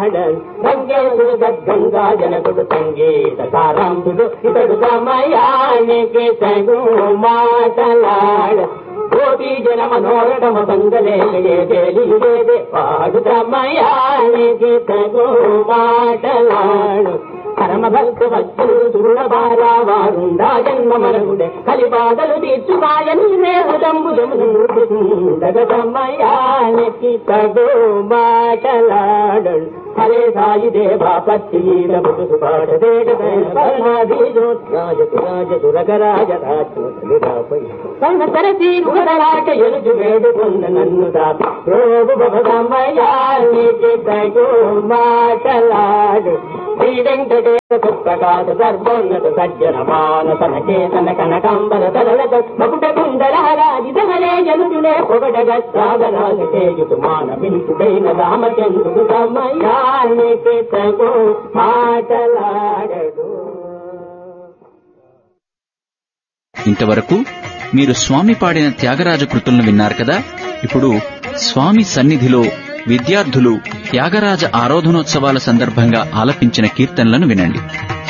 మాటలాడడు రంగేశుడు గద్గంగా జనకుడు సంగీత సారాంశుడు ఇతడు సమయానికి తగు మాటలాడు కోటి జన మనోరమ సంగలేదే పాడు సమయానికి తగు మాటలాడు పరమ భక్త భక్తులు దుర్లభారా వారుండా జన్మ మరుగుడే కలిబాధలు తీర్చుకాయని మేహదంబుదముండగ సమయానికి తగు మాటలాడడు హరే సాయి దేవా పత్తి రముడు పాట రాజ సరసి రుగరాట ఎలుజు వేడుకున్న నన్ను దాపి ప్రోగు భవదమయానికి తగు మాటలాడు శ్రీ వెంకటేశ పుస్తకాలు సర్వోన్నత సజ్జన మానసన చేతన కనకంబర తరలత మకుట కుండలారాజి దహలే జనుడులే పొగడగ సాగరాజు చేయుటు మానవింతుడైన రామచంద్రుడు సమయానికి తగు మాటలాడడు ఇంతవరకు మీరు స్వామి పాడిన త్యాగరాజ కృతులను విన్నారు కదా ఇప్పుడు స్వామి సన్నిధిలో విద్యార్థులు త్యాగరాజ ఆరాధనోత్సవాల సందర్భంగా ఆలపించిన కీర్తనలను వినండి